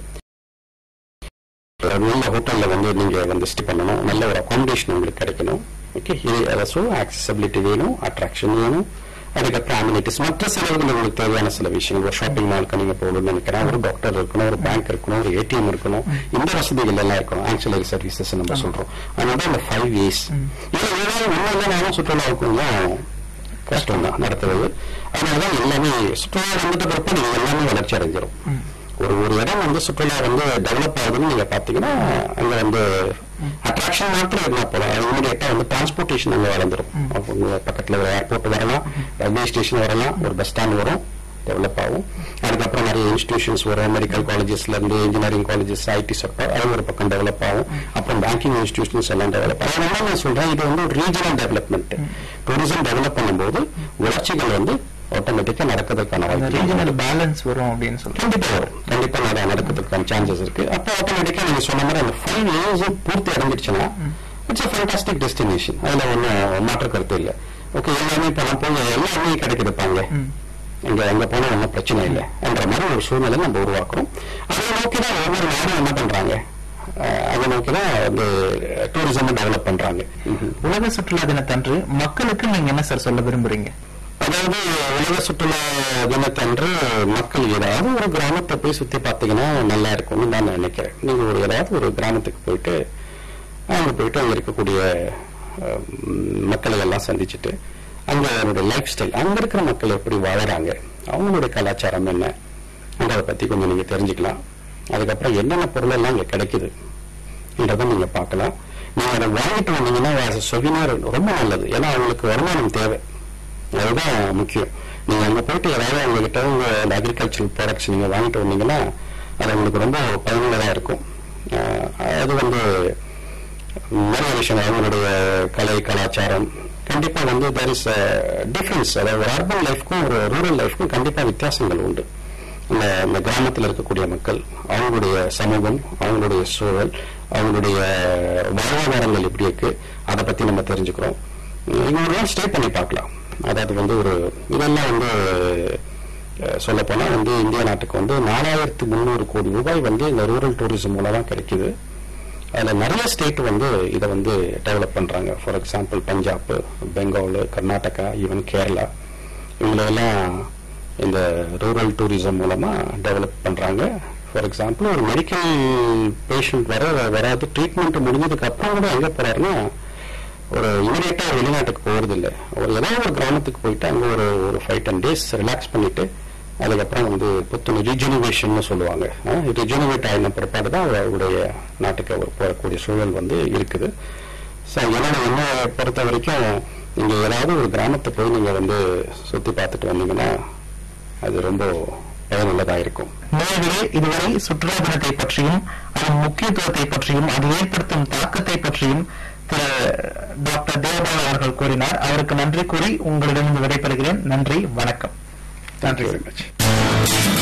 ஒரு நல்ல ஹோட்டல்ல வந்து நீங்க வந்து ஸ்டே பண்ணணும் நல்ல ஒரு அகாமடேஷன் உங்களுக்கு கிடைக்கணும் ஓகே இது ஸோ ஆக்சசிபிலிட்டி வேணும் அட்ராக்ஷன் வேணும் அதுக்கப்புறம் அம்யூனிட்டிஸ் மற்ற செலவுகள் உங்களுக்கு தேவையான சில விஷயங்கள் ஒரு ஷாப்பிங் மாலுக்கு நீங்க போகணும்னு நினைக்கிறேன் ஒரு டாக்டர் இருக்கணும் ஒரு பேங்க் இருக்கணும் ஒரு ஏடிஎம் இருக்கணும் இந்த வசதிகள் எல்லாம் இருக்கணும் ஆக்சுவலரி சர்வீசஸ் நம்ம சொல்றோம் அதனால இந்த ஃபைவ் இயர்ஸ் இது ஏதாவது ஒண்ணு நானும் சுற்றுலாவுக்கும் தான் கஷ்டம் தான் நடத்துறது அதனாலதான் எல்லாமே சுற்றுலா வந்துட்டு பிறப்பு நீங்க எல்லாமே வளர்ச்சி அடைஞ்சிரும் ஒரு ஒரு இடம் வந்து சுற்றுலா வந்து டெவலப் ஆகுதுன்னு நீங்க பாத்தீங்கன்னா அங்க வந்து அட்ராக்ஷன் மாத்திரம் இருந்தா போல இமீடியட்டா வந்து டிரான்ஸ்போர்டேஷன் அங்க வளர்ந்துரும் அப்ப உங்க பக்கத்துல ஒரு ஏர்போர்ட் வரலாம் ரயில்வே ஸ்டேஷன் வரலாம் ஒரு பஸ் ஸ்டாண்ட் வரும் டெவலப் ஆகும் அதுக்கப்புறம் நிறைய இன்ஸ்டிடியூஷன்ஸ் வரும் மெடிக்கல் காலேஜஸ்ல இருந்து இன்ஜினியரிங் காலேஜஸ் ஐடி செக்டர் அது ஒரு பக்கம் டெவலப் ஆகும் அப்புறம் பேங்கிங் இன்ஸ்டிடியூஷன்ஸ் எல்லாம் டெவலப் ஆகும் அதனால நான் சொல்றேன் இது வந்து ஒரு ரீஜனல் டெவலப்மெண்ட் டூரிசம் டெவலப் பண்ணும்போது வளர்ச்சிகள் வந்து ஆட்டோமேட்டிக்கா நடக்கிறதுக்கான அந்த வாய்ப்பு ரீஜனல் பேலன்ஸ் வரும் அப்படின்னு சொல்றேன் கண்டிப்பா வரும் கண்டிப்பா நிறைய நடக்கிறதுக்கான சான்சஸ் இருக்கு அப்போ ஆட்டோமேட்டிக்கா நீங்க சொன்ன மாதிரி அந்த ஃபைவ் இயர்ஸ் பூர்த்தி அடைஞ்சிருச்சுன்னா இட்ஸ் ஃபேண்டாஸ்டிக் டெஸ்டினேஷன் அதுல ஒன்றும் மாற்று கருத்து இல்லை ஓகே எல்லாமே இப்போ நான் போய் எல்லாமே கிடைக்குதுப்பாங்க இங்க அங்க போனா ஒன்றும் பிரச்சனை இல்லை என்ற மாதிரி ஒரு சூழ்நிலை நம்ம உருவாக்குறோம் அதை நோக்கி தான் ஒவ்வொரு நாடும் என்ன பண்றாங்க அஹ் அதை நோக்கி தான் வந்து டூரிசம் டெவலப் பண்றாங்க ம்ஹும். உலக சுற்றுலா தினத்தன்று மக்களுக்கு நீங்க என்ன சார் சொல்ல விரும்புறீங்க அதாவது உலக சுற்றுலா தினத்தன்று மக்கள் ஏதாவது ஒரு கிராமத்தை போய் சுத்தி பார்த்தீங்கன்னா நல்லா இருக்கும்னு நான் நினைக்கிறேன் நீங்க ஒரு ஏதாவது ஒரு கிராமத்துக்கு போயிட்டு அங்க போயிட்டு அங்க இருக்கக்கூடிய அஹ், மக்களை எல்லாம் சந்திச்சுட்டு அங்க அவங்களுடைய லைஃப் ஸ்டைல் அங்க இருக்கிற மக்கள் எப்படி வாழறாங்க அவங்களுடைய கலாச்சாரம் என்ன அதை பத்தி கொஞ்சம் நீங்க தெரிஞ்சுக்கலாம் அதுக்கப்புறம் என்னென்ன பொருள் எல்லாம் இங்க கிடைக்குது என்றதை நீங்க பார்க்கலாம் நீங்க அதை வாங்கிட்டு வந்தீங்கன்னா சொவினார் ரொம்ப நல்லது ஏன்னா அவங்களுக்கு வருமானம் தேவை அதுதான் முக்கியம் நீங்க அங்க போயிட்டு ஏதாவது உங்ககிட்ட உங்க அக்ரிகல்ச்சரல் ப்ராடக்ட்ஸ் நீங்க வாங்கிட்டு வந்தீங்கன்னா அது உங்களுக்கு ரொம்ப பயனுள்ளதா இருக்கும் அஹ் அது வந்து நிறைய விஷயம் அவங்களுடைய கலை கலாச்சாரம் கண்டிப்பா வந்து தேர் இஸ் டிஃபரன்ஸ் அதாவது ஒரு அர்பன் லைஃப்க்கும் ஒரு ரூரல் லைஃப்க்கும் கண்டிப்பா வித்தியாசங்கள் உண்டு இந்த இந்த கிராமத்தில் இருக்கக்கூடிய மக்கள் அவங்களுடைய சமூகம் அவங்களுடைய சூழல் அவங்களுடைய வாழ்வாதாரங்கள் எப்படி இருக்கு அதை பத்தி நம்ம தெரிஞ்சுக்கிறோம் இங்க ஒரு நாள் ஸ்டே பண்ணி பார்க்கலாம் அதாவது வந்து ஒரு இதெல்லாம் வந்து சொல்ல போனா வந்து இந்திய நாட்டுக்கு வந்து நாலாயிரத்து முந்நூறு கோடி ரூபாய் வந்து இந்த ரூரல் டூரிசம் மூலமா கிடைக்குது அதுல நிறைய ஸ்டேட் வந்து இதை வந்து டெவலப் பண்றாங்க for example Punjab Bengal Karnataka even Kerala இவங்களெல்லாம் இந்த ரூரல் டூரிசம் மூலமா டெவலப் பண்றாங்க ஃபார் எக்ஸாம்பிள் ஒரு மெடிக்கல் பேஷண்ட் வர வராது ட்ரீட்மெண்ட் முடிஞ்சதுக்கு அப்புறம் கூட எங்க போறாருன்னா ஒரு இமீடியட்டா வெளிநாட்டுக்கு போறது இல்ல ஒரு ஏதாவது ஒரு கிராமத்துக்கு போயிட்டு அங்க ஒரு ஒரு ஃபைவ் டென் டேஸ் ரிலாக்ஸ் பண்ணிட்டு அதுக்கப்புறம் வந்து புத்துணை ரீஜெனுவேஷன் சொல்லுவாங்க ரிஜெனுவேட் ஆயின பிற்பாடு தான் அவருடைய நாட்டுக்கு அவர் போகக்கூடிய சூழல் வந்து இருக்குது ஸோ என்னோட என்ன பொறுத்த வரைக்கும் நீங்க ஏதாவது ஒரு கிராமத்தை போய் நீங்க வந்து சுத்தி பார்த்துட்டு வந்தீங்கன்னா அது ரொம்ப பயனுள்ளதா இருக்கும் நேர்களே இதுவரை சுற்றுலா தினத்தை பற்றியும் அதன் முக்கியத்துவத்தை பற்றியும் அது ஏற்படுத்தும் தாக்கத்தை பற்றியும் திரு டாக்டர் தேவபால் அவர்கள் கூறினார் அவருக்கு நன்றி கூறி உங்களிடமிருந்து விடைபெறுகிறேன் நன்றி வணக்கம் தேங்க்யூ வெரி மச்